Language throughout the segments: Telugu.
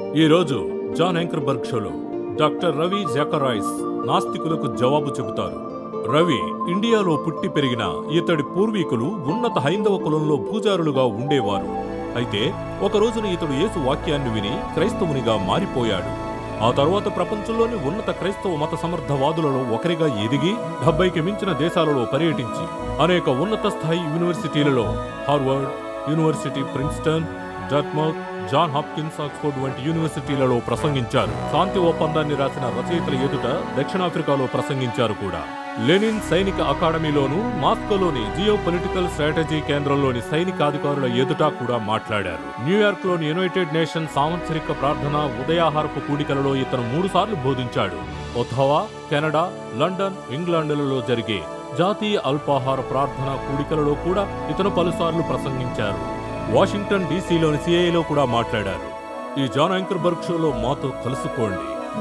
ఈరోజు జాన్ యాంకర్బర్గ్ షోలో డాక్టర్ రవి జాకరాయిస్ నాస్తికులకు జవాబు చెబుతారు రవి ఇండియాలో పుట్టి పెరిగిన ఇతడి పూర్వీకులు ఉన్నత హైందవ కులంలో పూజారులుగా ఉండేవారు అయితే ఒక రోజున ఇతడు యేసు వాక్యాన్ని విని క్రైస్తవునిగా మారిపోయాడు ఆ తర్వాత ప్రపంచంలోని ఉన్నత క్రైస్తవ మత సమర్థవాదులలో ఒకరిగా ఎదిగి డెబ్బైకి మించిన దేశాలలో పర్యటించి అనేక ఉన్నత స్థాయి యూనివర్సిటీలలో Harvard university Princeton Dartmouth John Hopkins Oxford వంటి యూనివర్సిటీలలో ప్రసంగించారు శాంతి ఒప్పందాన్ని రాసిన రచయితల ఎదుట దక్షిణాఫ్రికాలో ప్రసంగించారు కూడా లెనిన్ సైనిక అకాడమీలోను మాస్కోలోని జియో పొలిటికల్ స్ట్రాటజీ కేంద్రంలోని సైనికాధికారుల ఎదుట కూడా మాట్లాడారు న్యూయార్క్ లోని యునైటెడ్ నేషన్ సాంవత్సరిక ప్రార్థన ఉదయాహారపు కూడికలలో ఇతను మూడు సార్లు బోధించాడు ఒథావా కెనడా లండన్ ఇంగ్లాండ్లలో జరిగే జాతీయ అల్పాహార ప్రార్థన కూడికలలో కూడా ఇతను పలుసార్లు ప్రసంగించారు వాషింగ్టన్ డీసీలోని సిఐలో కూడా మాట్లాడారు ఈ జాన్ యాంకర్బర్గ్ షోలో మాతో కలుసుకోండి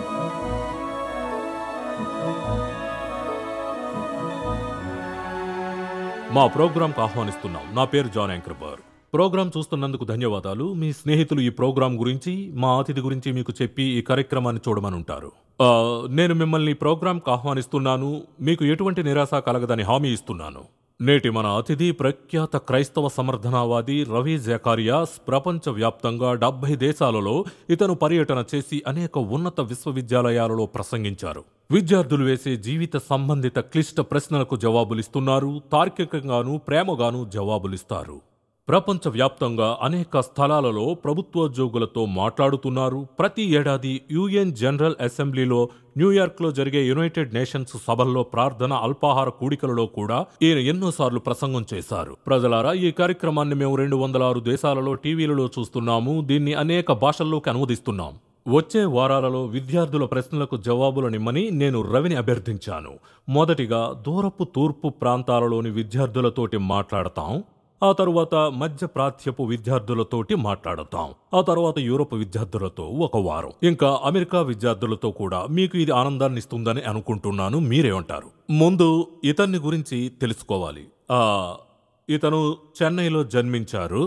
మా ప్రోగ్రాంకు ఆహ్వానిస్తున్నాం నా పేరు జాన్ యాంకర్బర్గ్ ప్రోగ్రాం చూస్తున్నందుకు ధన్యవాదాలు మీ స్నేహితులు ఈ ప్రోగ్రాం గురించి మా అతిథి గురించి మీకు చెప్పి ఈ కార్యక్రమాన్ని చూడమని ఉంటారు ఆ, నేను మిమ్మల్ని ఈ ప్రోగ్రాంకు ఆహ్వానిస్తున్నాను మీకు ఎటువంటి నిరాశ కలగదని హామీ ఇస్తున్నాను నేటి మన అతిథి ప్రఖ్యాత క్రైస్తవ సమర్థనావాది రవి జకారియాస్ ప్రపంచవ్యాప్తంగా డెబ్బై దేశాలలో ఇతను పర్యటన చేసి అనేక ఉన్నత విశ్వవిద్యాలయాలలో ప్రసంగించారు విద్యార్థులు వేసే జీవిత సంబంధిత క్లిష్ట ప్రశ్నలకు జవాబులిస్తున్నారు తార్కికంగాను ప్రేమగాను జవాబులిస్తారు ప్రపంచవ్యాప్తంగా అనేక స్థలాలలో ప్రభుత్వోద్యోగులతో మాట్లాడుతున్నారు ప్రతి ఏడాది యుఎన్ జనరల్ అసెంబ్లీలో న్యూయార్క్లో జరిగే యునైటెడ్ నేషన్స్ సభల్లో ప్రార్థన అల్పాహార కూడికలలో కూడా ఈయన ఎన్నోసార్లు ప్రసంగం చేశారు ప్రజలారా ఈ కార్యక్రమాన్ని మేము రెండు వందల ఆరు దేశాలలో టీవీలలో చూస్తున్నాము దీన్ని అనేక భాషల్లోకి అనువదిస్తున్నాం వచ్చే వారాలలో విద్యార్థుల ప్రశ్నలకు జవాబులు నిమ్మని నేను రవిని అభ్యర్థించాను మొదటిగా దూరపు తూర్పు ప్రాంతాలలోని విద్యార్థులతోటి మాట్లాడతాం ఆ తరువాత మధ్య ప్రాచ్యపు విద్యార్థులతోటి మాట్లాడతాం ఆ తర్వాత యూరోప్ విద్యార్థులతో ఒక వారం ఇంకా అమెరికా విద్యార్థులతో కూడా మీకు ఇది ఆనందాన్ని ఇస్తుందని అనుకుంటున్నాను మీరేమంటారు ముందు ఇతన్ని గురించి తెలుసుకోవాలి ఆ ఇతను చెన్నైలో జన్మించారు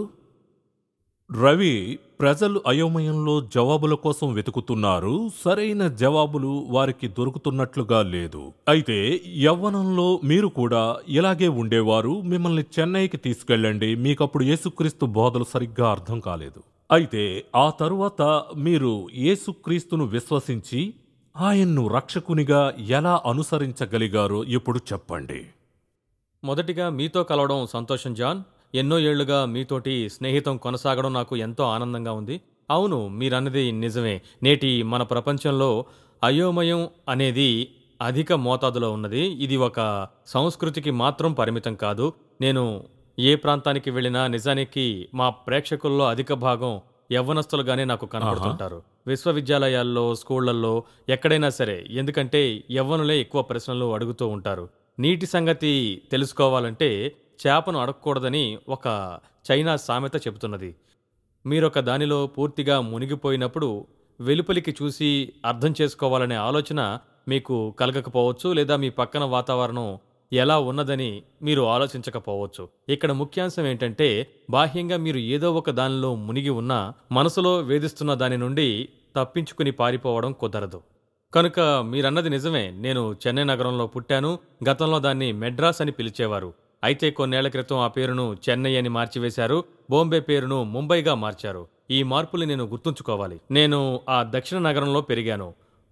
రవి ప్రజలు అయోమయంలో జవాబుల కోసం వెతుకుతున్నారు సరైన జవాబులు వారికి దొరుకుతున్నట్లుగా లేదు అయితే యవ్వనంలో మీరు కూడా ఇలాగే ఉండేవారు మిమ్మల్ని చెన్నైకి తీసుకెళ్ళండి మీకప్పుడు యేసుక్రీస్తు బోధలు సరిగ్గా అర్థం కాలేదు అయితే ఆ తరువాత మీరు యేసుక్రీస్తును విశ్వసించి ఆయన్ను రక్షకునిగా ఎలా అనుసరించగలిగారో ఇప్పుడు చెప్పండి మొదటిగా మీతో కలవడం సంతోషం జాన్ ఎన్నో ఏళ్లుగా మీతోటి స్నేహితం కొనసాగడం నాకు ఎంతో ఆనందంగా ఉంది అవును మీరన్నది నిజమే నేటి మన ప్రపంచంలో అయోమయం అనేది అధిక మోతాదులో ఉన్నది ఇది ఒక సంస్కృతికి మాత్రం పరిమితం కాదు నేను ఏ ప్రాంతానికి వెళ్ళినా నిజానికి మా ప్రేక్షకుల్లో అధిక భాగం యవ్వనస్తులుగానే నాకు కనబడుతుంటారు విశ్వవిద్యాలయాల్లో స్కూళ్లలో ఎక్కడైనా సరే ఎందుకంటే యవ్వనులే ఎక్కువ ప్రశ్నలు అడుగుతూ ఉంటారు నీటి సంగతి తెలుసుకోవాలంటే చేపను అడగకూడదని ఒక చైనా సామెత చెబుతున్నది మీరొక దానిలో పూర్తిగా మునిగిపోయినప్పుడు వెలుపలికి చూసి అర్థం చేసుకోవాలనే ఆలోచన మీకు కలగకపోవచ్చు లేదా మీ పక్కన వాతావరణం ఎలా ఉన్నదని మీరు ఆలోచించకపోవచ్చు ఇక్కడ ముఖ్యాంశం ఏంటంటే బాహ్యంగా మీరు ఏదో ఒక దానిలో మునిగి ఉన్నా మనసులో వేధిస్తున్న దాని నుండి తప్పించుకుని పారిపోవడం కుదరదు కనుక మీరన్నది నిజమే నేను చెన్నై నగరంలో పుట్టాను గతంలో దాన్ని మెడ్రాస్ అని పిలిచేవారు అయితే కొన్నేళ్ల క్రితం ఆ పేరును చెన్నై అని మార్చివేశారు బాంబే పేరును ముంబైగా మార్చారు ఈ మార్పులు నేను గుర్తుంచుకోవాలి నేను ఆ దక్షిణ నగరంలో పెరిగాను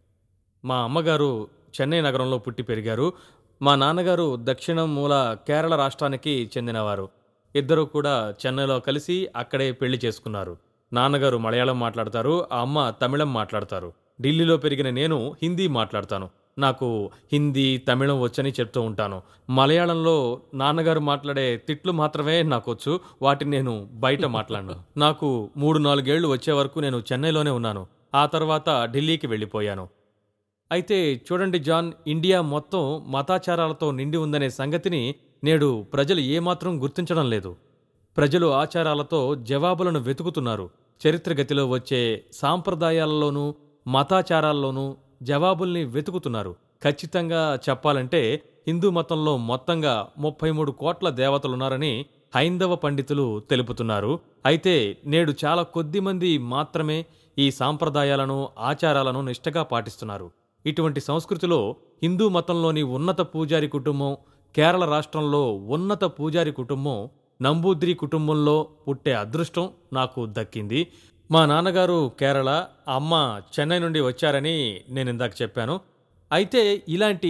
మా అమ్మగారు చెన్నై నగరంలో పుట్టి పెరిగారు మా నాన్నగారు దక్షిణ మూల కేరళ రాష్ట్రానికి చెందినవారు ఇద్దరూ కూడా చెన్నైలో కలిసి అక్కడే పెళ్లి చేసుకున్నారు నాన్నగారు మలయాళం మాట్లాడతారు ఆ అమ్మ తమిళం మాట్లాడతారు ఢిల్లీలో పెరిగిన నేను హిందీ మాట్లాడతాను నాకు హిందీ తమిళం వచ్చని చెప్తూ ఉంటాను మలయాళంలో నాన్నగారు మాట్లాడే తిట్లు మాత్రమే నాకు వచ్చు వాటిని నేను బయట మాట్లాడను నాకు మూడు నాలుగేళ్లు వచ్చే వరకు నేను చెన్నైలోనే ఉన్నాను ఆ తర్వాత ఢిల్లీకి వెళ్ళిపోయాను అయితే చూడండి జాన్ ఇండియా మొత్తం మతాచారాలతో నిండి ఉందనే సంగతిని నేడు ప్రజలు ఏమాత్రం గుర్తించడం లేదు ప్రజలు ఆచారాలతో జవాబులను వెతుకుతున్నారు చరిత్రగతిలో వచ్చే సాంప్రదాయాలలోనూ మతాచారాల్లోనూ జవాబుల్ని వెతుకుతున్నారు ఖచ్చితంగా చెప్పాలంటే హిందూ మతంలో మొత్తంగా ముప్పై మూడు కోట్ల దేవతలున్నారని హైందవ పండితులు తెలుపుతున్నారు అయితే నేడు చాలా కొద్ది మంది మాత్రమే ఈ సాంప్రదాయాలను ఆచారాలను నిష్టగా పాటిస్తున్నారు ఇటువంటి సంస్కృతిలో హిందూ మతంలోని ఉన్నత పూజారి కుటుంబం కేరళ రాష్ట్రంలో ఉన్నత పూజారి కుటుంబం నంబూద్రి కుటుంబంలో పుట్టే అదృష్టం నాకు దక్కింది మా నాన్నగారు కేరళ అమ్మ చెన్నై నుండి వచ్చారని నేను ఇందాక చెప్పాను అయితే ఇలాంటి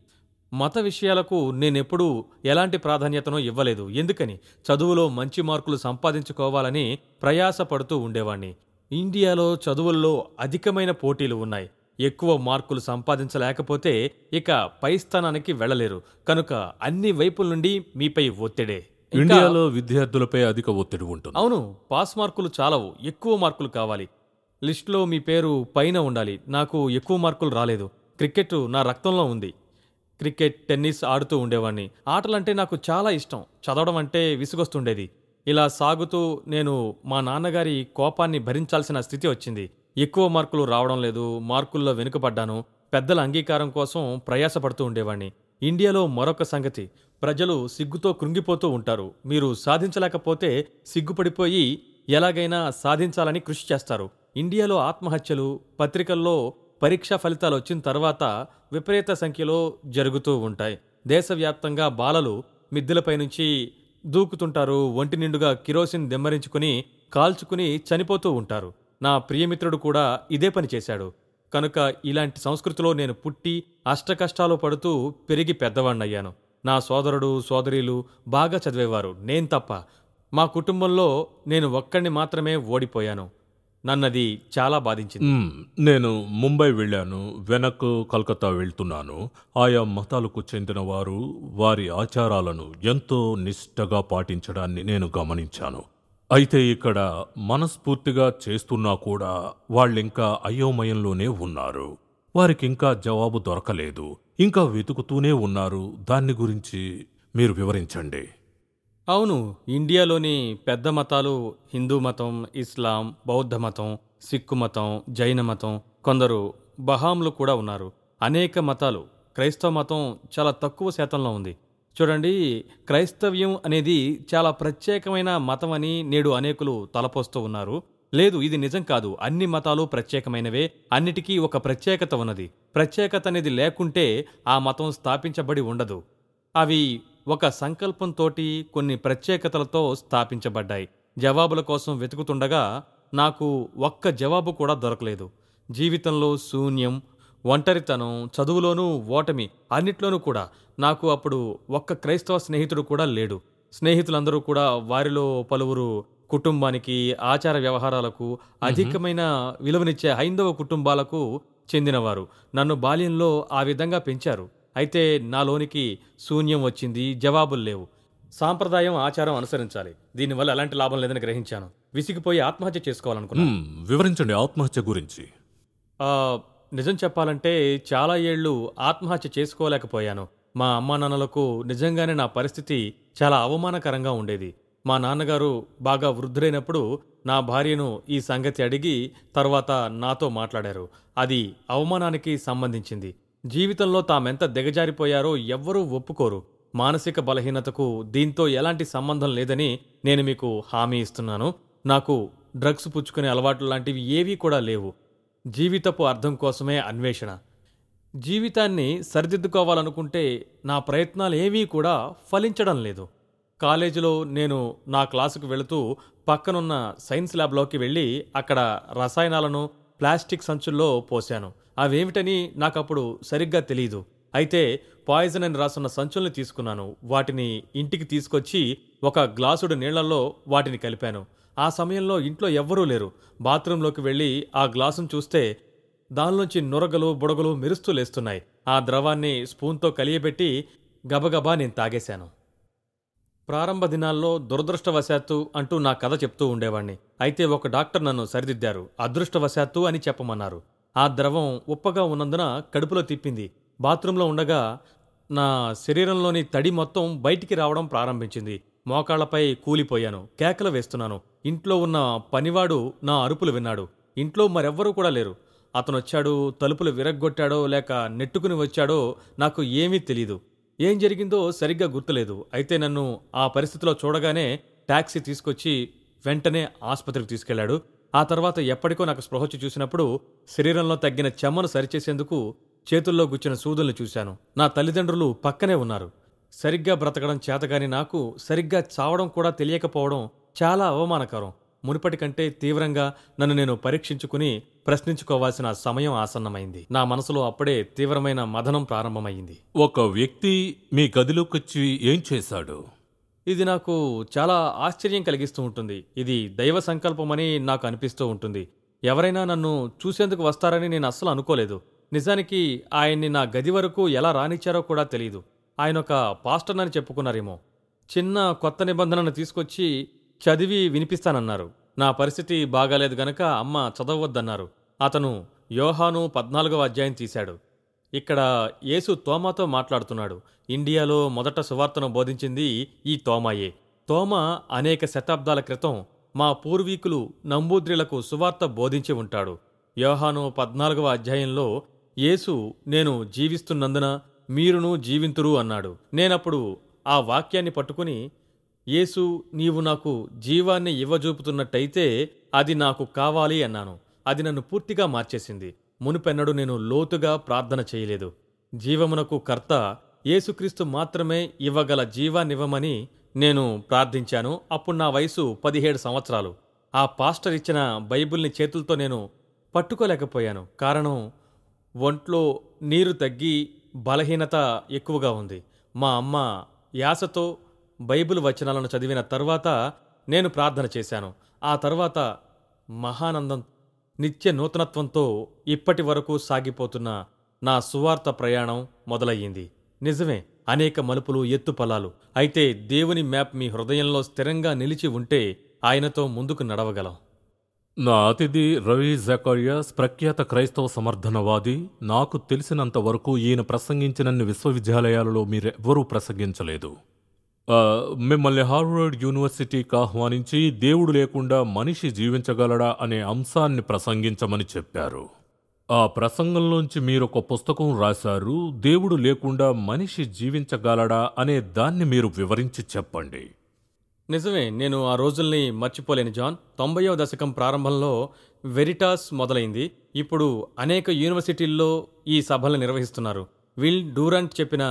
మత విషయాలకు నేనెప్పుడూ ఎలాంటి ప్రాధాన్యతను ఇవ్వలేదు ఎందుకని చదువులో మంచి మార్కులు సంపాదించుకోవాలని ప్రయాసపడుతూ ఉండేవాణ్ణి ఇండియాలో చదువుల్లో అధికమైన పోటీలు ఉన్నాయి ఎక్కువ మార్కులు సంపాదించలేకపోతే ఇక పై స్థానానికి వెళ్ళలేరు కనుక అన్ని వైపుల నుండి మీపై ఒత్తిడే ఇంకా- ఇండియాలో విద్యార్థులపై అధిక ఒత్తిడి ఉంటుంది అవును పాస్ మార్కులు చాలవు ఎక్కువ మార్కులు కావాలి లిస్టులో మీ పేరు పైన ఉండాలి నాకు ఎక్కువ మార్కులు రాలేదు క్రికెట్ నా రక్తంలో ఉంది క్రికెట్ టెన్నిస్ ఆడుతూ ఉండేవాడిని ఆటలంటే నాకు చాలా ఇష్టం చదవడం అంటే విసుగొస్తుండేది ఇలా సాగుతూ నేను మా నాన్నగారి కోపాన్ని భరించాల్సిన స్థితి వచ్చింది ఎక్కువ మార్కులు రావడం లేదు మార్కుల్లో వెనుకబడ్డాను పెద్దల అంగీకారం కోసం ప్రయాసపడుతూ ఉండేవాణ్ణి ఇండియాలో మరొక సంగతి ప్రజలు సిగ్గుతో కృంగిపోతూ ఉంటారు మీరు సాధించలేకపోతే సిగ్గుపడిపోయి ఎలాగైనా సాధించాలని కృషి చేస్తారు ఇండియాలో ఆత్మహత్యలు పత్రికల్లో పరీక్షా ఫలితాలు వచ్చిన తర్వాత విపరీత సంఖ్యలో జరుగుతూ ఉంటాయి దేశవ్యాప్తంగా బాలలు మిద్దెలపై నుంచి దూకుతుంటారు ఒంటి నిండుగా కిరోసిన్ దెమ్మరించుకుని కాల్చుకుని చనిపోతూ ఉంటారు నా ప్రియమిత్రుడు కూడా ఇదే పని చేశాడు కనుక ఇలాంటి సంస్కృతిలో నేను పుట్టి అష్టకష్టాలు పడుతూ పెరిగి పెద్దవాణ్ణయ్యాను నా సోదరుడు సోదరీలు బాగా చదివేవారు నేను తప్ప మా కుటుంబంలో నేను ఒక్కడిని మాత్రమే ఓడిపోయాను నన్నది చాలా బాధించింది మ్మ్. నేను ముంబై వెళ్ళాను వెనక్కు కలకత్తా వెళ్తున్నాను ఆయా మతాలకు చెందిన వారు వారి ఆచారాలను ఎంతో నిష్టగా పాటించడాన్ని నేను గమనించాను అయితే ఇక్కడ మనస్ఫూర్తిగా చేస్తున్నా కూడా వాళ్ళింకా అయోమయంలోనే ఉన్నారు వారికింకా జవాబు దొరకలేదు ఇంకా వెతుకుతూనే ఉన్నారు దాన్ని గురించి మీరు వివరించండి అవును ఇండియాలోని పెద్ద మతాలు హిందూ మతం ఇస్లాం బౌద్ధ మతం సిక్కు మతం జైన మతం కొందరు బహాంలు కూడా ఉన్నారు అనేక మతాలు క్రైస్తవ మతం చాలా తక్కువ శాతంలో ఉంది చూడండి క్రైస్తవ్యం అనేది చాలా ప్రత్యేకమైన మతం అని నేడు అనేకులు తలపోస్తూ ఉన్నారు లేదు ఇది నిజం కాదు అన్ని మతాలు ప్రత్యేకమైనవే అన్నిటికీ ఒక ప్రత్యేకత ఉన్నది ప్రత్యేకత అనేది లేకుంటే ఆ మతం స్థాపించబడి ఉండదు అవి ఒక సంకల్పంతోటి కొన్ని ప్రత్యేకతలతో స్థాపించబడ్డాయి జవాబుల కోసం వెతుకుతుండగా నాకు ఒక్క జవాబు కూడా దొరకలేదు జీవితంలో శూన్యం ఒంటరితనం చదువులోనూ ఓటమి అన్నిట్లోనూ కూడా నాకు అప్పుడు ఒక్క క్రైస్తవ స్నేహితుడు కూడా లేడు స్నేహితులందరూ కూడా వారిలో పలువురు కుటుంబానికి ఆచార వ్యవహారాలకు అధికమైన విలువనిచ్చే హైందవ కుటుంబాలకు చెందినవారు నన్ను బాల్యంలో ఆ విధంగా పెంచారు అయితే నాలోనికి శూన్యం వచ్చింది జవాబులు లేవు సాంప్రదాయం ఆచారం అనుసరించాలి దీనివల్ల ఎలాంటి లాభం లేదని గ్రహించాను విసిగిపోయి ఆత్మహత్య చేసుకోవాలనుకున్నాను మ్మ్. వివరించండి ఆత్మహత్య గురించి ఆ, నిజం చెప్పాలంటే చాలా ఏళ్ళు ఆత్మహత్య చేసుకోలేకపోయాను మా అమ్మా నాన్నలకు నిజంగానే నా పరిస్థితి చాలా అవమానకరంగా ఉండేది మా నాన్నగారు బాగా వృద్ధులైనప్పుడు నా భార్యను ఈ సంగతి అడిగి తర్వాత నాతో మాట్లాడారు అది అవమానానికి సంబంధించింది జీవితంలో తామెంత దిగజారిపోయారో ఎవ్వరూ ఒప్పుకోరు మానసిక బలహీనతకు దీంతో ఎలాంటి సంబంధం లేదని నేను మీకు హామీ ఇస్తున్నాను నాకు డ్రగ్స్ పుచ్చుకునే అలవాట్లు లాంటివి ఏవీ కూడా లేవు జీవితపు అర్థం కోసమే అన్వేషణ జీవితాన్ని సరిదిద్దుకోవాలనుకుంటే నా ప్రయత్నాలు ఏవీ కూడా ఫలించడం లేదు కాలేజీలో నేను నా క్లాసుకు వెళుతూ పక్కనున్న సైన్స్ ల్యాబ్లోకి వెళ్ళి అక్కడ రసాయనాలను ప్లాస్టిక్ సంచుల్లో పోశాను అవేమిటని నాకప్పుడు సరిగ్గా తెలియదు అయితే పాయిజన్ అని రాసున్న సంచుల్ని తీసుకున్నాను వాటిని ఇంటికి తీసుకొచ్చి ఒక గ్లాసుడు నీళ్లలో వాటిని కలిపాను ఆ సమయంలో ఇంట్లో ఎవ్వరూ లేరు బాత్రూంలోకి వెళ్ళి ఆ గ్లాసును చూస్తే దానిలోంచి నురగలు బుడగలు మెరుస్తూ లేస్తున్నాయి ఆ ద్రవాన్ని స్పూన్తో కలియబెట్టి గబగబా నేను తాగేశాను ప్రారంభ దినాల్లో దురదృష్టవశాత్తు అంటూ నా కథ చెప్తూ ఉండేవాణ్ణి అయితే ఒక డాక్టర్ నన్ను సరిదిద్దారు అదృష్టవశాత్తు అని చెప్పమన్నారు ఆ ద్రవం ఉప్పగా ఉన్నందున కడుపులో తిప్పింది బాత్రూంలో ఉండగా నా శరీరంలోని తడి మొత్తం బయటికి రావడం ప్రారంభించింది మోకాళ్లపై కూలిపోయాను కేకలు వేస్తున్నాను ఇంట్లో ఉన్న పనివాడు నా అరుపులు విన్నాడు ఇంట్లో మరెవ్వరూ కూడా లేరు అతనొచ్చాడు తలుపులు విరగ్గొట్టాడో లేక నెట్టుకుని వచ్చాడో నాకు ఏమీ తెలీదు ఏం జరిగిందో సరిగ్గా గుర్తులేదు అయితే నన్ను ఆ పరిస్థితిలో చూడగానే టాక్సీ తీసుకొచ్చి వెంటనే ఆసుపత్రికి తీసుకెళ్లాడు ఆ తర్వాత ఎప్పటికో నాకు స్పృహొచ్చి చూసినప్పుడు శరీరంలో తగ్గిన చెమ్మను సరిచేసేందుకు చేతుల్లో గుచ్చిన సూదుల్ని చూశాను నా తల్లిదండ్రులు పక్కనే ఉన్నారు సరిగ్గా బ్రతకడం చేతగాని నాకు సరిగ్గా చావడం కూడా తెలియకపోవడం చాలా అవమానకరం మునుపటి కంటే తీవ్రంగా నన్ను నేను పరీక్షించుకుని ప్రశ్నించుకోవాల్సిన సమయం ఆసన్నమైంది నా మనసులో అప్పుడే తీవ్రమైన మదనం ప్రారంభమైంది ఒక వ్యక్తి మీ గదిలోకొచ్చి ఏం చేశాడు ఇది నాకు చాలా ఆశ్చర్యం కలిగిస్తూ ఉంటుంది ఇది దైవ సంకల్పమని నాకు అనిపిస్తూ ఉంటుంది ఎవరైనా నన్ను చూసేందుకు వస్తారని నేను అస్సలు అనుకోలేదు నిజానికి ఆయన్ని నా గది వరకు ఎలా రానిచ్చారో కూడా తెలియదు ఆయన ఒక పాస్టర్ అని చెప్పుకున్నారేమో చిన్న కొత్త నిబంధనను తీసుకొచ్చి చదివి వినిపిస్తానన్నారు నా పరిస్థితి బాగాలేదు గనక అమ్మ చదవద్దన్నారు అతను యోహాను పద్నాలుగవ అధ్యాయం తీశాడు ఇక్కడ యేసు తోమాతో మాట్లాడుతున్నాడు ఇండియాలో మొదట సువార్తను బోధించింది ఈ తోమాయే తోమ అనేక శతాబ్దాల క్రితం మా పూర్వీకులు నంబూద్రిలకు సువార్త బోధించి ఉంటాడు యోహాను పద్నాలుగవ అధ్యాయంలో యేసు నేను జీవిస్తున్నందున మీరును జీవింతురు అన్నాడు నేనప్పుడు ఆ వాక్యాన్ని పట్టుకుని యేసు నీవు నాకు జీవాన్ని ఇవ్వజూపుతున్నట్టయితే అది నాకు కావాలి అన్నాను అది నన్ను పూర్తిగా మార్చేసింది మునుపెన్నడు నేను లోతుగా ప్రార్థన చేయలేదు జీవమునకు కర్త యేసుక్రీస్తు మాత్రమే ఇవ్వగల జీవాన్నివ్వమని నేను ప్రార్థించాను అప్పుడు నా వయసు పదిహేడు సంవత్సరాలు ఆ పాస్టర్ ఇచ్చిన బైబిల్ని చేతులతో నేను పట్టుకోలేకపోయాను కారణం ఒంట్లో నీరు తగ్గి బలహీనత ఎక్కువగా ఉంది మా అమ్మ యాసతో బైబిల్ వచనాలను చదివిన తర్వాత నేను ప్రార్థన చేశాను ఆ తర్వాత మహానందం నిత్య నూతనత్వంతో ఇప్పటి వరకు సాగిపోతున్న నా సువార్త ప్రయాణం మొదలయ్యింది నిజమే అనేక మలుపులు ఎత్తుపల్లాలు అయితే దేవుని మ్యాప్ మీ హృదయంలో స్థిరంగా నిలిచి ఉంటే ఆయనతో ముందుకు నడవగలం నా అతిథి రవి జకరియాస్ ప్రఖ్యాత క్రైస్తవ సమర్థనవాది నాకు తెలిసినంత వరకు ఈయన ప్రసంగించినన్ని విశ్వవిద్యాలయాలలో మీరెవ్వరూ ప్రసంగించలేదు ఆ, మిమ్మల్ని హార్వర్డ్ యూనివర్సిటీకి ఆహ్వానించి దేవుడు లేకుండా మనిషి జీవించగలడా అనే అంశాన్ని ప్రసంగించమని చెప్పారు ఆ ప్రసంగంలోంచి మీరు ఒక పుస్తకం రాశారు దేవుడు లేకుండా మనిషి జీవించగలడా అనే దాన్ని మీరు వివరించి చెప్పండి నిజమే నేను ఆ రోజుల్ని మర్చిపోలేను జాన్ తొంభయవ దశకం ప్రారంభంలో వెరిటాస్ మొదలైంది ఇప్పుడు అనేక యూనివర్సిటీల్లో ఈ సభలను నిర్వహిస్తున్నారు విల్ డూరంట్ చెప్పిన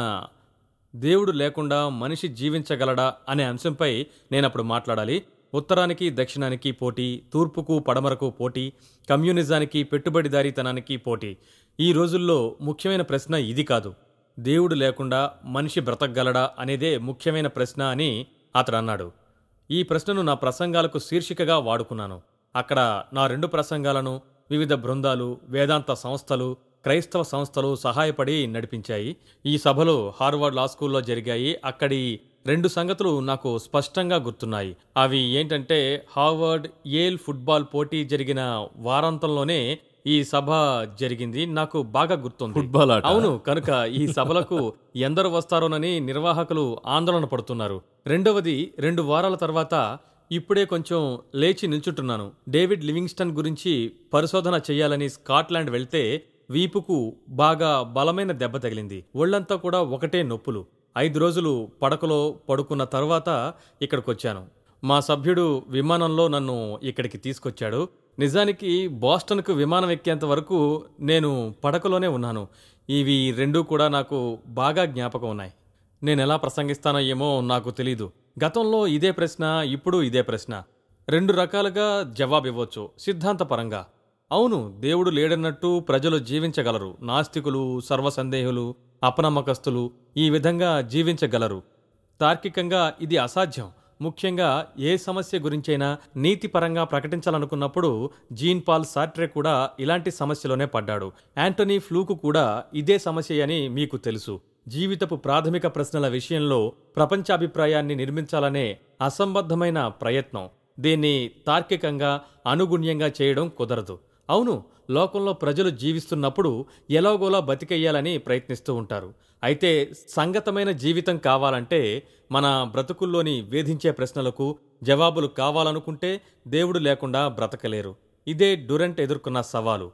దేవుడు లేకుండా మనిషి జీవించగలడా అనే అంశంపై నేనప్పుడు మాట్లాడాలి ఉత్తరానికి దక్షిణానికి పోటీ తూర్పుకు పడమరకు పోటీ కమ్యూనిజానికి పెట్టుబడిదారీతనానికి పోటీ ఈ రోజుల్లో ముఖ్యమైన ప్రశ్న ఇది కాదు దేవుడు లేకుండా మనిషి బ్రతకగలడా అనేదే ముఖ్యమైన ప్రశ్న అని అతడు అన్నాడు ఈ ప్రశ్నను నా ప్రసంగాలకు శీర్షికగా వాడుకున్నాను అక్కడ నా రెండు ప్రసంగాలను వివిధ బృందాలు వేదాంత సంస్థలు క్రైస్తవ సంస్థలు సహాయపడి నడిపించాయి ఈ సభలు హార్వర్డ్ లా స్కూల్లో జరిగాయి అక్కడి రెండు సంగతులు నాకు స్పష్టంగా గుర్తున్నాయి అవి ఏంటంటే హార్వర్డ్ ఏల్ ఫుట్బాల్ పోటీ జరిగిన వారాంతంలోనే ఈ సభ జరిగింది నాకు బాగా గుర్తుంది ఫుట్బాల్ ఆట అవును కనుక ఈ సభలకు ఎందరు వస్తారోనని నిర్వాహకులు ఆందోళన పడుతున్నారు రెండవది రెండు వారాల తర్వాత ఇప్పుడే కొంచెం లేచి నిల్చుంటున్నాను డేవిడ్ లివింగ్స్టన్ గురించి పరిశోధన చేయాలని స్కాట్లాండ్ వెళ్తే వీపుకు బాగా బలమైన దెబ్బ తగిలింది ఒళ్ళంతా కూడా ఒకటే నొప్పులు ఐదు రోజులు పడకలో పడుకున్న తర్వాత ఇక్కడికొచ్చాను మా సభ్యుడు విమానంలో నన్ను ఇక్కడికి తీసుకొచ్చాడు నిజానికి బోస్టన్కు విమానం ఎక్కేంత వరకు నేను పడకలోనే ఉన్నాను ఇవి రెండూ కూడా నాకు బాగా జ్ఞాపకం ఉన్నాయి నేను ఎలా ప్రసంగిస్తానో ఏమో నాకు తెలీదు గతంలో ఇదే ప్రశ్న ఇప్పుడు ఇదే ప్రశ్న రెండు రకాలుగా జవాబు ఇవ్వచ్చు సిద్ధాంతపరంగా అవును దేవుడు లేడన్నట్టు ప్రజలు జీవించగలరు నాస్తికులు సర్వసందేహులు అపనమ్మకస్తులు ఈ విధంగా జీవించగలరు తార్కికంగా ఇది అసాధ్యం ముఖ్యంగా ఏ సమస్య గురించైనా నీతిపరంగా ప్రకటించాలనుకున్నప్పుడు జీన్ పాల్ సార్ట్రే కూడా ఇలాంటి సమస్యలోనే పడ్డాడు యాంటనీ ఫ్లూకు కూడా ఇదే సమస్య అని మీకు తెలుసు జీవితపు ప్రాథమిక ప్రశ్నల విషయంలో ప్రపంచాభిప్రాయాన్ని నిర్మించాలనే అసంబద్ధమైన ప్రయత్నం దీన్ని తార్కికంగా అనుగుణ్యంగా చేయడం కుదరదు అవును లోకంలో ప్రజలు జీవిస్తున్నప్పుడు ఎలాగోలా బతికెయ్యాలని ప్రయత్నిస్తూ ఉంటారు అయితే సంగతమైన జీవితం కావాలంటే మన బ్రతుకుల్లోని వేధించే ప్రశ్నలకు జవాబులు కావాలనుకుంటే దేవుడు లేకుండా బ్రతకలేరు ఇదే డురెంట్ ఎదుర్కొన్న సవాలు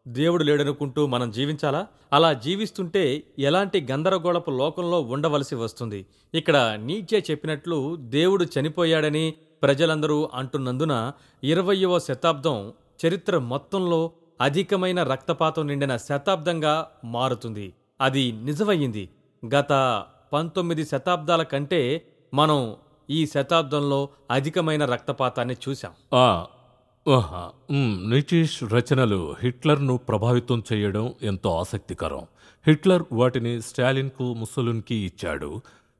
దేవుడు లేడనుకుంటూ మనం జీవించాలా అలా జీవిస్తుంటే ఎలాంటి గందరగోళపు లోకంలో ఉండవలసి వస్తుంది ఇక్కడ నీచే చెప్పినట్లు దేవుడు చనిపోయాడని ప్రజలందరూ అంటున్నందున ఇరవయవ శతాబ్దం చరిత్ర మొత్తంలో అధికమైన రక్తపాతం నిండిన శతాబ్దంగా మారుతుంది అది నిజమయ్యింది గత పంతొమ్మిది శతాబ్దాల కంటే మనం ఈ శతాబ్దంలో అధికమైన రక్తపాతాన్ని చూశాం ఆ, ఆహా, మ్, నితీష్ రచనలు హిట్లర్ను ప్రభావితం చేయడం ఎంతో ఆసక్తికరం హిట్లర్ వాటిని స్టాలిన్కు ముస్సోలిన్కి ఇచ్చాడు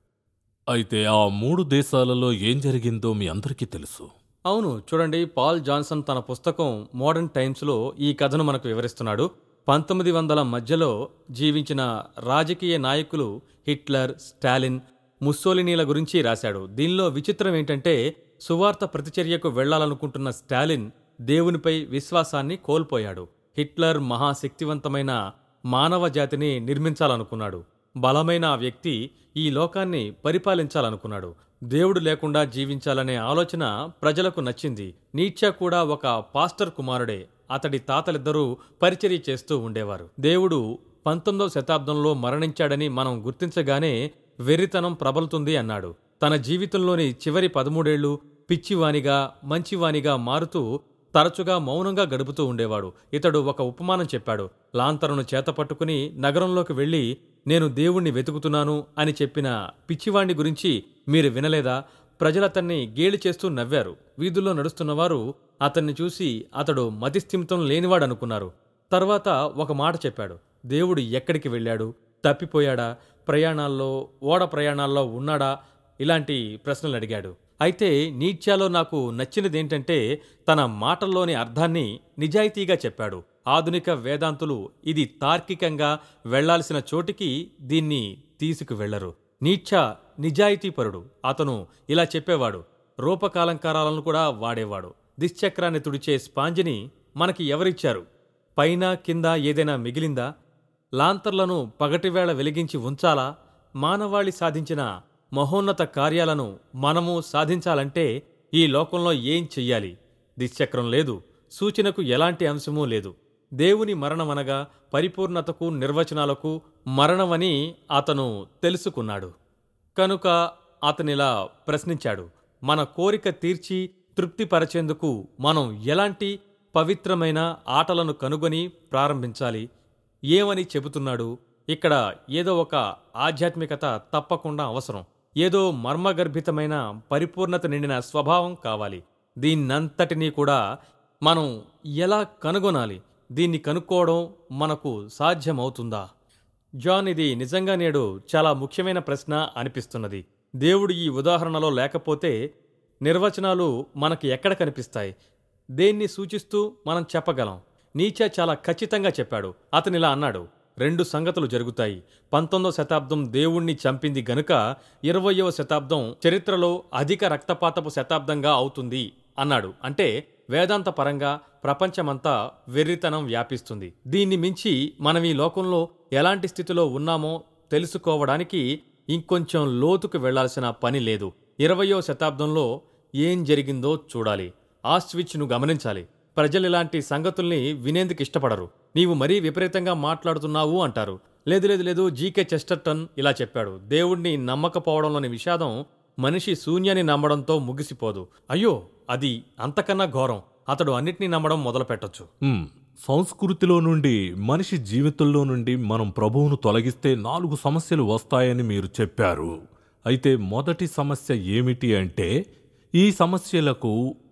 అయితే ఆ మూడు దేశాలలో ఏం జరిగిందో మీ అందరికీ తెలుసు అవును చూడండి పాల్ జాన్సన్ తన పుస్తకం మోడర్న్ టైమ్స్లో ఈ కథను మనకు వివరిస్తున్నాడు పంతొమ్మిది వందల మధ్యలో జీవించిన రాజకీయ నాయకులు హిట్లర్ స్టాలిన్ ముస్సోలినీల గురించి రాశాడు దీనిలో విచిత్రం ఏంటంటే సువార్త ప్రతిచర్యకు వెళ్లాలనుకుంటున్న స్టాలిన్ దేవునిపై విశ్వాసాన్ని కోల్పోయాడు హిట్లర్ మహాశక్తివంతమైన మానవ జాతిని నిర్మించాలనుకున్నాడు బలమైన ఆ వ్యక్తి ఈ లోకాన్ని పరిపాలించాలనుకున్నాడు దేవుడు లేకుండా జీవించాలనే ఆలోచన ప్రజలకు నచ్చింది నీచా కూడా ఒక పాస్టర్ కుమారుడే అతడి తాతలిద్దరూ పరిచర్య చేస్తూ ఉండేవారు దేవుడు పంతొమ్మిదవ శతాబ్దంలో మరణించాడని మనం గుర్తించగానే వెర్రితనం ప్రబలుతుంది అన్నాడు తన జీవితంలోని చివరి పదమూడేళ్లు పిచ్చివానిగా మంచివానిగా మారుతూ తరచుగా మౌనంగా గడుపుతూ ఉండేవాడు ఇతడు ఒక ఉపమానం చెప్పాడు లాంతరును చేతపట్టుకుని నగరంలోకి వెళ్ళి నేను దేవుణ్ణి వెతుకుతున్నాను అని చెప్పిన పిచ్చివాణ్ణి గురించి మీరు వినలేదా ప్రజలతన్ని గేలి చేస్తూ నవ్వారు వీధుల్లో నడుస్తున్నవారు అతన్ని చూసి అతడు మతిస్థిమితం లేనివాడనుకున్నారు తర్వాత ఒక మాట చెప్పాడు దేవుడు ఎక్కడికి వెళ్ళాడు తప్పిపోయాడా ప్రయాణాల్లో ఓడ ప్రయాణాల్లో ఉన్నాడా ఇలాంటి ప్రశ్నలు అడిగాడు అయితే నీత్యాలో నాకు నచ్చినదేంటంటే తన మాటల్లోని అర్థాన్ని నిజాయితీగా చెప్పాడు ఆధునిక వేదాంతులు ఇది తార్కికంగా వెళ్లాల్సిన చోటికి దీన్ని తీసుకువెళ్లరు నీచ్ఛా నిజాయితీపరుడు అతను ఇలా చెప్పేవాడు రూపకాలంకారాలను కూడా వాడేవాడు దిశ్చక్రాన్ని తుడిచే స్పాంజిని మనకి ఎవరిచ్చారు పైన కింద ఏదైనా మిగిలిందా లాంతర్లను పగటివేళ వెలిగించి ఉంచాలా మానవాళి సాధించిన మహోన్నత కార్యాలను మనము సాధించాలంటే ఈ లోకంలో ఏం చెయ్యాలి దిశ్చక్రం లేదు సూచనకు ఎలాంటి అంశమూ లేదు దేవుని మరణమనగా పరిపూర్ణతకు నిర్వచనాలకు మరణమని అతను తెలుసుకున్నాడు కనుక అతనిలా ప్రశ్నించాడు మన కోరిక తీర్చి తృప్తిపరచేందుకు మనం ఎలాంటి పవిత్రమైన ఆటలను కనుగొని ప్రారంభించాలి ఏమని చెబుతున్నాడు ఇక్కడ ఏదో ఒక ఆధ్యాత్మికత తప్పకుండా అవసరం ఏదో మర్మగర్భితమైన పరిపూర్ణత నిండిన స్వభావం కావాలి దీన్నంతటినీ కూడా మనం ఎలా కనుగొనాలి దీన్ని కనుక్కోవడం మనకు సాధ్యమవుతుందా జాన్ ఇది నిజంగా నేడు చాలా ముఖ్యమైన ప్రశ్న అనిపిస్తున్నది దేవుడు ఈ ఉదాహరణలో లేకపోతే నిర్వచనాలు మనకి ఎక్కడ కనిపిస్తాయి దేన్ని సూచిస్తూ మనం చెప్పగలం నీచే చాలా ఖచ్చితంగా చెప్పాడు అతనిలా అన్నాడు రెండు సంగతులు జరుగుతాయి పంతొమ్మిదవ శతాబ్దం దేవుణ్ణి చంపింది గనుక ఇరవయవ శతాబ్దం చరిత్రలో అధిక రక్తపాతపు శతాబ్దంగా అవుతుంది అన్నాడు అంటే వేదాంత పరంగా ప్రపంచమంతా వెర్రితనం వ్యాపిస్తుంది దీన్ని మించి మనం ఈ లోకంలో ఎలాంటి స్థితిలో ఉన్నామో తెలుసుకోవడానికి ఇంకొంచెం లోతుకు వెళ్లాల్సిన పని లేదు ఇరవయో శతాబ్దంలో ఏం జరిగిందో చూడాలి ఆస్విచ్ను గమనించాలి ప్రజలు ఇలాంటి సంగతుల్ని వినేందుకు ఇష్టపడరు నీవు మరీ విపరీతంగా మాట్లాడుతున్నావు అంటారు లేదు లేదు లేదు జీకే చెస్టర్టన్ ఇలా చెప్పాడు దేవుణ్ణి నమ్మకపోవడంలోని విషాదం మనిషి శూన్యాన్ని నమ్మడంతో ముగిసిపోదు అయ్యో అది అంతకన్నా ఘోరం అతడు అన్నిటినీ నమ్మడం మొదలుపెట్టొచ్చు మ్, సంస్కృతిలో నుండి మనిషి జీవితంలో నుండి మనం ప్రభువును తొలగిస్తే నాలుగు సమస్యలు వస్తాయని మీరు చెప్పారు అయితే మొదటి సమస్య ఏమిటి అంటే ఈ సమస్యలకు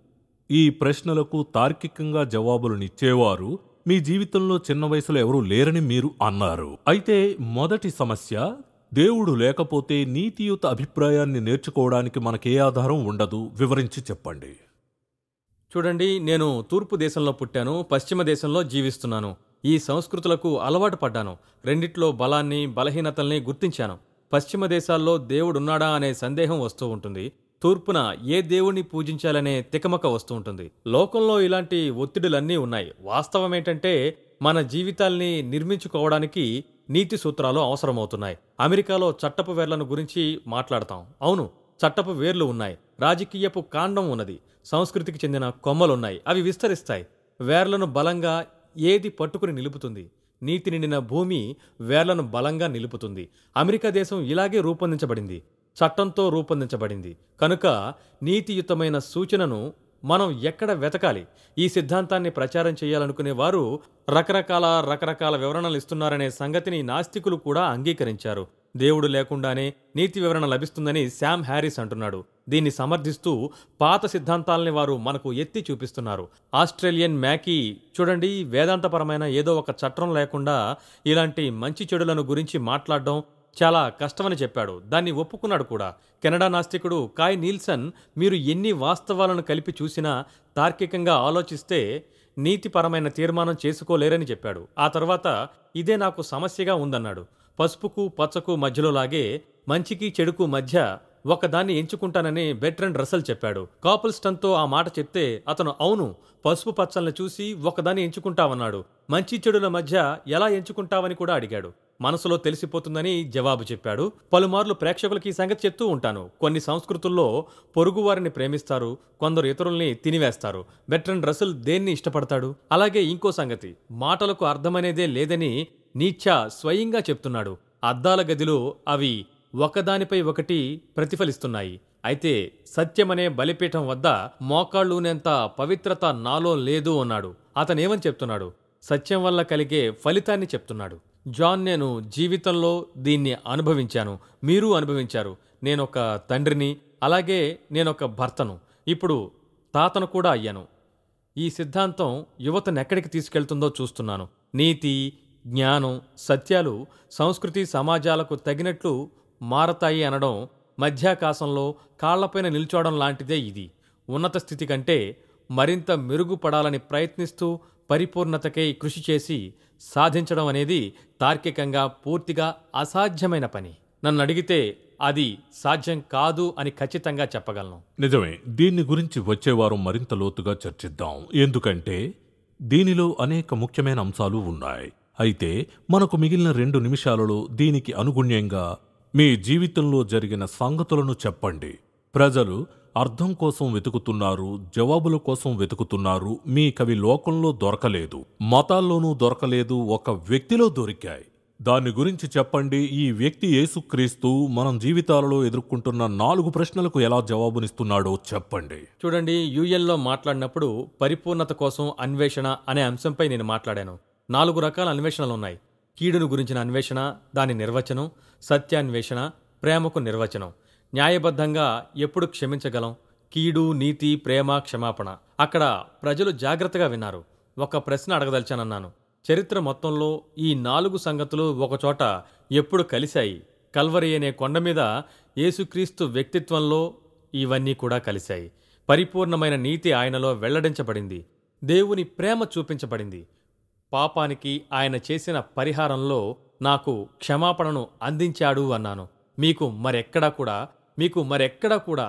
ఈ ప్రశ్నలకు తార్కికంగా జవాబులనిచ్చేవారు మీ జీవితంలో చిన్న వయసులో ఎవరూ లేరని మీరు అన్నారు అయితే మొదటి సమస్య దేవుడు లేకపోతే నీతియుత అభిప్రాయాన్ని నేర్చుకోవడానికి మనకే ఆధారం ఉండదు వివరించి చెప్పండి చూడండి నేను తూర్పు దేశంలో పుట్టాను పశ్చిమ దేశంలో జీవిస్తున్నాను ఈ సంస్కృతులకు అలవాటు పడ్డాను రెండిట్లో బలాన్ని బలహీనతల్ని గుర్తించాను పశ్చిమ దేశాల్లో దేవుడున్నాడా అనే సందేహం వస్తూ ఉంటుంది తూర్పున ఏ దేవుణ్ణి పూజించాలనే తికమక వస్తూ ఉంటుంది లోకంలో ఇలాంటి ఒత్తిడులన్నీ ఉన్నాయి వాస్తవం ఏంటంటే మన జీవితాల్ని నిర్మించుకోవడానికి నీతి సూత్రాలు అవసరమవుతున్నాయి అమెరికాలో చట్టపు వేర్లను గురించి మాట్లాడతాం అవును చట్టపు వేర్లు ఉన్నాయి రాజకీయపు కాండం ఉన్నది సంస్కృతికి చెందిన కొమ్మలున్నాయి అవి విస్తరిస్తాయి వేర్లను బలంగా ఏది పట్టుకుని నిలుపుతుంది నీతి నిండిన భూమి వేర్లను బలంగా నిలుపుతుంది అమెరికా దేశం ఇలాగే రూపొందించబడింది చట్టంతో రూపొందించబడింది కనుక నీతియుతమైన సూచనను మనం ఎక్కడ వెతకాలి ఈ సిద్ధాంతాన్ని ప్రచారం చేయాలనుకునే వారు రకరకాల రకరకాల వివరణలు ఇస్తున్నారనే సంగతిని నాస్తికులు కూడా అంగీకరించారు దేవుడు లేకుండానే నీతి వివరణ లభిస్తుందని శామ్ హ్యారిస్ అంటున్నాడు దీన్ని సమర్థిస్తూ పాత సిద్ధాంతాలని వారు మనకు ఎత్తి చూపిస్తున్నారు ఆస్ట్రేలియన్ మ్యాకీ చూడండి వేదాంతపరమైన ఏదో ఒక చట్టం లేకుండా ఇలాంటి మంచి చెడులను గురించి మాట్లాడడం చాలా కష్టమని చెప్పాడు దాన్ని ఒప్పుకున్నాడు కూడా కెనడా నాస్తికుడు కాయ్ నీల్సన్ మీరు ఎన్ని వాస్తవాలను కలిపి చూసినా తార్కికంగా ఆలోచిస్తే నీతిపరమైన తీర్మానం చేసుకోలేరని చెప్పాడు ఆ తర్వాత ఇదే నాకు సమస్యగా ఉందన్నాడు పసుపుకు పచ్చకు మధ్యలో లాగే మంచికి చెడుకు మధ్య ఒకదాన్ని ఎంచుకుంటానని బెట్రన్ రసల్ చెప్పాడు కాపుల్స్టన్తో ఆ మాట చెప్తే అతను అవును పసుపు పచ్చల్ని చూసి ఒకదాన్ని ఎంచుకుంటావన్నాడు మంచి చెడుల మధ్య ఎలా ఎంచుకుంటావని కూడా అడిగాడు మనసులో తెలిసిపోతుందని జవాబు చెప్పాడు పలుమార్లు ప్రేక్షకులకి ఈ సంగతి చెప్తూ ఉంటాను కొన్ని సంస్కృతుల్లో పొరుగువారిని ప్రేమిస్తారు కొందరు ఇతరుల్ని తినివేస్తారు బెట్రన్ రసల్ దేన్ని ఇష్టపడతాడు అలాగే ఇంకో సంగతి మాటలకు అర్థమనేదే లేదని నీచ్చా స్వయంగా చెప్తున్నాడు అద్దాల గదిలో అవి ఒకదానిపై ఒకటి ప్రతిఫలిస్తున్నాయి అయితే సత్యమనే బలిపీఠం వద్ద మోకాళ్ళూనేంత పవిత్రత నాలో లేదు అన్నాడు అతనేమని చెప్తున్నాడు సత్యం వల్ల కలిగే ఫలితాన్ని చెప్తున్నాడు జాన్ నేను జీవితంలో దీన్ని అనుభవించాను మీరు అనుభవించారు నేనొక తండ్రిని అలాగే నేనొక భర్తను ఇప్పుడు తాతను కూడా అయ్యాను ఈ సిద్ధాంతం యువతను ఎక్కడికి తీసుకెళ్తుందో చూస్తున్నాను నీతి జ్ఞానం సత్యాలు సంస్కృతి సమాజాలకు తగినట్లు మారతాయి అనడం మధ్యాకాశంలో కాళ్లపైన నిల్చోవడం లాంటిదే ఇది ఉన్నత స్థితి కంటే మరింత మెరుగుపడాలని ప్రయత్నిస్తూ పరిపూర్ణతకై కృషి చేసి సాధించడం అనేది తార్కికంగా పూర్తిగా అసాధ్యమైన పని నన్ను అడిగితే అది సాధ్యం కాదు అని ఖచ్చితంగా చెప్పగలను నిజమే దీన్ని గురించి వచ్చే వారం మరింత లోతుగా చర్చిద్దాం ఎందుకంటే దీనిలో అనేక ముఖ్యమైన అంశాలు ఉన్నాయి అయితే మనకు మిగిలిన రెండు నిమిషాలలో దీనికి అనుగుణ్యంగా మీ జీవితంలో జరిగిన సంగతులను చెప్పండి ప్రజలు అర్థం కోసం వెతుకుతున్నారు జవాబుల కోసం వెతుకుతున్నారు మీ కవి లోకంలో దొరకలేదు మతాల్లోనూ దొరకలేదు ఒక వ్యక్తిలో దొరికాయి దాని గురించి చెప్పండి ఈ వ్యక్తి యేసుక్రీస్తు మనం జీవితాలలో ఎదుర్కొంటున్న నాలుగు ప్రశ్నలకు ఎలా జవాబునిస్తున్నాడో చెప్పండి చూడండి యూఎల్లో మాట్లాడినప్పుడు పరిపూర్ణత కోసం అన్వేషణ అనే అంశంపై నేను మాట్లాడాను నాలుగు రకాల అన్వేషణలు ఉన్నాయి కీడును గురించిన అన్వేషణ దాని నిర్వచనం సత్యాన్వేషణ ప్రేమకు నిర్వచనం న్యాయబద్ధంగా ఎప్పుడు క్షమించగలం కీడు నీతి ప్రేమ క్షమాపణ అక్కడ ప్రజలు జాగ్రత్తగా విన్నారు ఒక ప్రశ్న అడగదలిచానన్నాను చరిత్ర మొత్తంలో ఈ నాలుగు సంగతులు ఒకచోట ఎప్పుడు కలిశాయి కల్వరి అనే కొండ మీద యేసుక్రీస్తు వ్యక్తిత్వంలో ఇవన్నీ కూడా కలిశాయి పరిపూర్ణమైన నీతి ఆయనలో వెల్లడించబడింది దేవుని ప్రేమ చూపించబడింది పాపానికి ఆయన చేసిన పరిహారంలో నాకు క్షమాపణను అందించాడు అన్నాను మీకు మరెక్కడా కూడా మీకు మరెక్కడా కూడా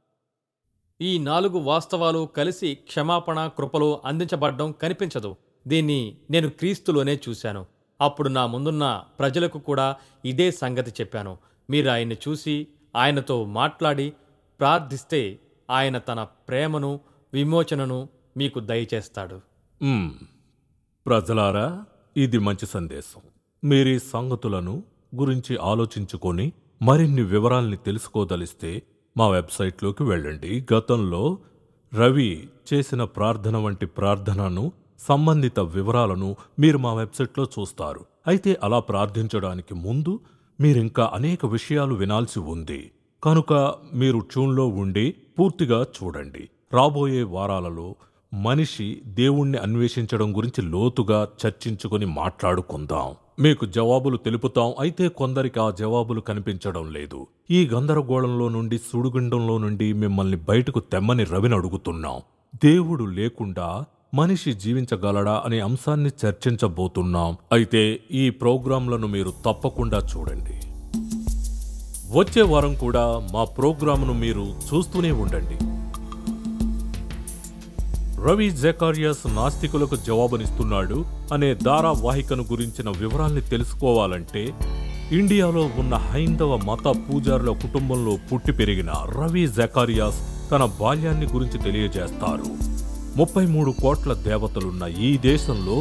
ఈ నాలుగు వాస్తవాలు కలిసి క్షమాపణ కృపలో అందించబడ్డం కనిపించదు దీన్ని నేను క్రీస్తులోనే చూశాను అప్పుడు నా ముందున్న ప్రజలకు కూడా ఇదే సంగతి చెప్పాను మీరు ఆయన్ని చూసి ఆయనతో మాట్లాడి ప్రార్థిస్తే ఆయన తన ప్రేమను విమోచనను మీకు దయచేస్తాడు మ్మ్. ప్రజలారా ఇది మంచి సందేశం మీరీ సంగతులను గురించి ఆలోచించుకొని మరిన్ని వివరాల్ని తెలుసుకోదలిస్తే మా వెబ్సైట్లోకి వెళ్ళండి గతంలో రవి చేసిన ప్రార్థన వంటి ప్రార్థనను సంబంధిత వివరాలను మీరు మా వెబ్సైట్లో చూస్తారు అయితే అలా ప్రార్థించడానికి ముందు మీరింకా అనేక విషయాలు వినాల్సి ఉంది కనుక మీరు ట్యూన్లో ఉండి పూర్తిగా చూడండి రాబోయే వారాలలో మనిషి దేవుణ్ణి అన్వేషించడం గురించి లోతుగా చర్చించుకొని మాట్లాడుకుందాం మీకు జవాబులు తెలుపుతాం అయితే కొందరికి ఆ జవాబులు కనిపించడం లేదు ఈ గందరగోళంలో నుండి సుడిగుండంలో నుండి మిమ్మల్ని బయటకు తెమ్మని రవిని అడుగుతున్నాం దేవుడు లేకుండా మనిషి జీవించగలడా అనే అంశాన్ని చర్చించబోతున్నాం అయితే ఈ ప్రోగ్రాంలను మీరు తప్పకుండా చూడండి వచ్చే వారం కూడా మా ప్రోగ్రాంను మీరు చూస్తూనే ఉండండి రవి జకారియాస్ నాస్తికులకు జవాబునిస్తున్నాడు అనే ధారావాహికను గురించిన వివరాల్ని తెలుసుకోవాలంటే ఇండియాలో ఉన్న హైందవ మత పూజారుల కుటుంబంలో పుట్టి పెరిగిన రవి జకారియాస్ తన బాల్యాన్ని గురించి తెలియజేస్తారు ముప్పై మూడు కోట్ల దేవతలున్న ఈ దేశంలో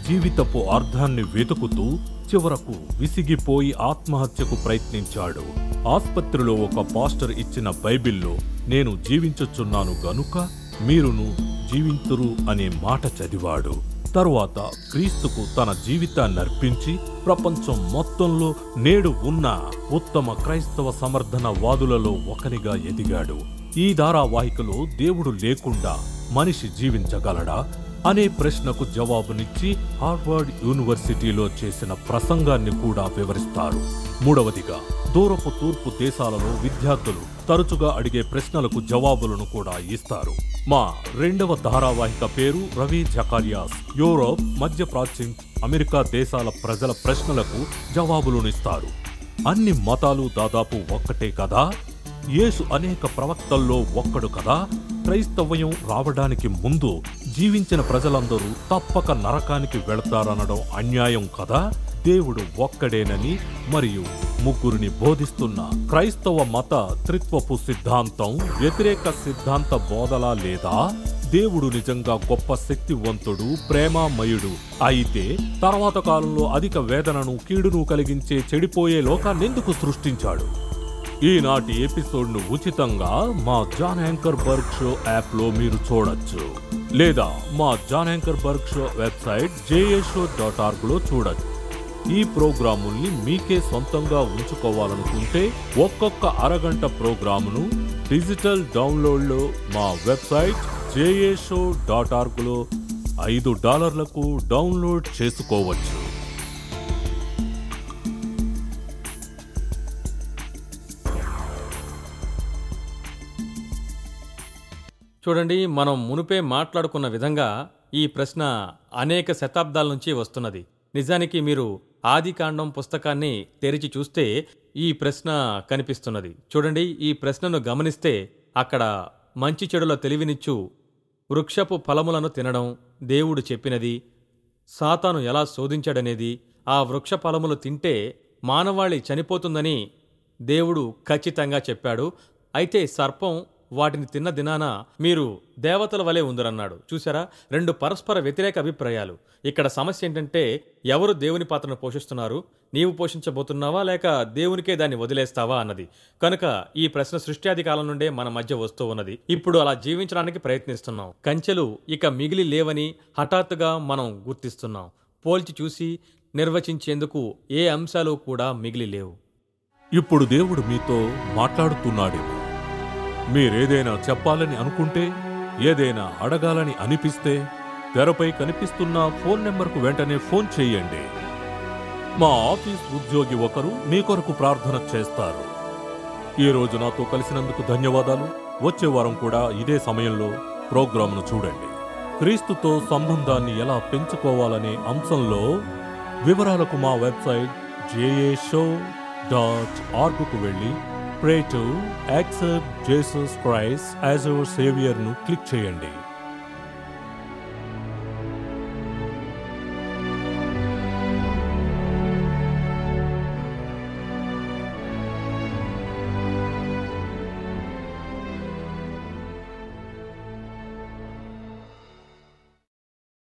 జీవితపు అర్థాన్ని వెతుకుతూ చివరకు విసిగిపోయి ఆత్మహత్యకు ప్రయత్నించాడు ఆస్పత్రిలో ఒక పాస్టర్ ఇచ్చిన బైబిల్లో నేను జీవించుచున్నాను గనుక మీరును జీవింతురు అనే మాట చదివాడు తరువాత క్రీస్తుకు తన జీవితాన్ని అర్పించి ప్రపంచం మొత్తంలో నేడు ఉన్న ఉత్తమ క్రైస్తవ సమర్థన వాదులలో ఒకనిగా ఎదిగాడు ఈ ధారావాహికలో దేవుడు లేకుండా మనిషి జీవించగలడా అనే ప్రశ్నకు జవాబునిచ్చి హార్వర్డ్ యూనివర్సిటీలో చేసిన ప్రసంగాన్ని కూడా వివరిస్తారు మూడవదిగా దూరపు తూర్పు దేశాలలో విద్యార్థులు తరచుగా అడిగే ప్రశ్నలకు జవాబులను కూడా ఇస్తారు మా రెండవ ధారావాహిక పేరు రవి జకారియాస్ యూరోప్ మధ్యప్రాచ్యం అమెరికా దేశాల ప్రజల ప్రశ్నలకు జవాబులనిస్తారు అన్ని మతాలు దాదాపు ఒక్కటే కదా యేసు అనేక ప్రవక్తల్లో ఒక్కడు కదా క్రైస్తవ్యం రావడానికి ముందు జీవించిన ప్రజలందరూ తప్పక నరకానికి వెళతారనడం అన్యాయం కదా దేవుడు ఒక్కడేనని మరియు ముగ్గురిని బోధిస్తున్న క్రైస్తవ మత త్రిత్వపు సిద్ధాంతం వ్యతిరేక సిద్ధాంత బోధలా లేదా దేవుడు నిజంగా గొప్ప శక్తివంతుడు ప్రేమామయుడు అయితే తర్వాత కాలంలో అధిక వేదనను కీడును కలిగించే చెడిపోయే లోకాన్నెందుకు సృష్టించాడు ఈనాటి ఎపిసోడ్ను ఉచితంగా మా జాన్ యాంకర్ బర్గ్ షో యాప్లో మీరు చూడొచ్చు లేదా మా John Ankerberg show website JA show dot ఆర్గ్లో చూడొచ్చు ఈ ప్రోగ్రాముల్ని మీకే సొంతంగా ఉంచుకోవాలనుకుంటే ఒక్కొక్క అరగంట ప్రోగ్రామును డిజిటల్ డౌన్లోడ్లో మా వెబ్సైట్ జేఏషో డాట్ ఆర్గ్లో ఐదు డాలర్లకు డౌన్లోడ్ చేసుకోవచ్చు చూడండి మనం మునుపే మాట్లాడుకున్న విధంగా ఈ ప్రశ్న అనేక శతాబ్దాల నుంచి వస్తున్నది నిజానికి మీరు ఆదికాండం పుస్తకాన్ని తెరిచి చూస్తే ఈ ప్రశ్న కనిపిస్తున్నది చూడండి ఈ ప్రశ్నను గమనిస్తే అక్కడ మంచి చెడుల తెలివినిచ్చు వృక్షపు ఫలములను తినడం దేవుడు చెప్పినది సాతాను ఎలా శోధించాడనేది ఆ వృక్ష ఫలములు తింటే మానవాళి చనిపోతుందని దేవుడు ఖచ్చితంగా చెప్పాడు అయితే సర్పం వాటిని తిన్న దినాన మీరు దేవతల వలె ఉందరన్నాడు చూసారా రెండు పరస్పర వ్యతిరేక అభిప్రాయాలు ఇక్కడ సమస్య ఏంటంటే ఎవరు దేవుని పాత్రను పోషిస్తున్నారు నీవు పోషించబోతున్నావా లేక దేవునికే దాన్ని వదిలేస్తావా అన్నది కనుక ఈ ప్రశ్న సృష్ట్యాది కాలం నుండే మన మధ్య వస్తూ ఉన్నది ఇప్పుడు అలా జీవించడానికి ప్రయత్నిస్తున్నాం కంచెలు ఇక మిగిలి లేవని హఠాత్తుగా మనం గుర్తిస్తున్నాం పోల్చి చూసి నిర్వచించేందుకు ఏ అంశాలు కూడా మిగిలి లేవు ఇప్పుడు దేవుడు మీతో మాట్లాడుతున్నాడేమో మీరేదైనా చెప్పాలని అనుకుంటే ఏదైనా అడగాలని అనిపిస్తే తెరపై కనిపిస్తున్న ఫోన్ నెంబర్కు వెంటనే ఫోన్ చేయండి మా ఆఫీస్ ఉద్యోగి ఒకరు మీ కొరకు ప్రార్థన చేస్తారు ఈ రోజు నాతో కలిసినందుకు ధన్యవాదాలు వచ్చే వారం కూడా ఇదే సమయంలో ప్రోగ్రామ్ను చూడండి క్రీస్తుతో సంబంధాన్ని ఎలా పెంచుకోవాలనే అంశంలో వివరాలకు మా వెబ్సైట్ జేఏ షో డాట్ ఆర్గ్కు వెళ్ళి pray to accept Jesus Christ as our సేవియర్ను క్లిక్ చేయండి